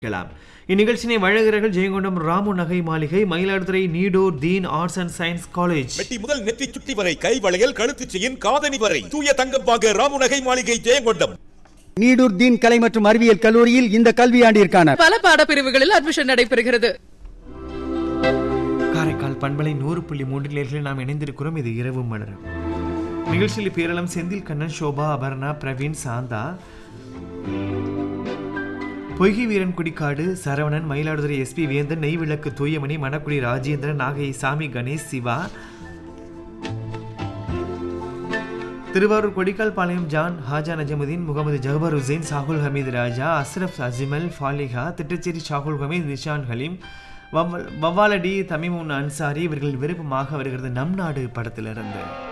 கேட்கலாம் இந்நிகழ்ச்சியினை வழங்குகிறார்கள் ஜெயங்கொண்டம் ராமு நகை மாளிகை Mayiladuthurai Needur Deen arts and science college மெட்டி முதல் நெற்றி சுட்டி வரை கை வளையல் கழுத்து செயின் காதணி வரை தூய தங்கம் வாங்க ராமுநகை மாளிகை ஜெயங்கொண்டம் நீடூர் தீன் கலை மற்றும் அறிவியல் கல்லூரியில் இந்த கல்வியாண்டிற்கான பல பாடப்பிரிவுகளில் அட்மிஷன் நடைபெறுகிறது காரைக்கால் பண்பலை நூறு புள்ளி மூன்று நேர்களில் நாம் இணைந்திருக்கிறோம் இது இரவு மலரும் நிகழ்ச்சியில் பேரளம் செந்தில் கண்ணன் சோபா அபர்ணா பிரவீன் சாந்தா பொய்கை வீரன் குடிக்காடு சரவணன் மயிலாடுதுறை எஸ்பி வேந்தன் நெய்விளக்கு தூயமணி மணக்குடி ராஜேந்திரன் நாகை சாமி கணேஷ் சிவா திருவாரூர் கொடிக்கால் பாளையம் ஜான் ஹாஜா நஜமுதீன் முகமது ஜஹபர் ஹுசைன் சாகுல் ஹமீது ராஜா அஸ்ரப் அஜ்மல் ஃபாலிஹா திட்டச்சேரி ஷாகுல் ஹமீத் நிஷான் ஹலீம் வவ்வல் வவ்வாலடி தமிமுன் அன்சாரி இவர்கள் விருப்பமாக வருகிறது நம் நாடு படத்திலிருந்து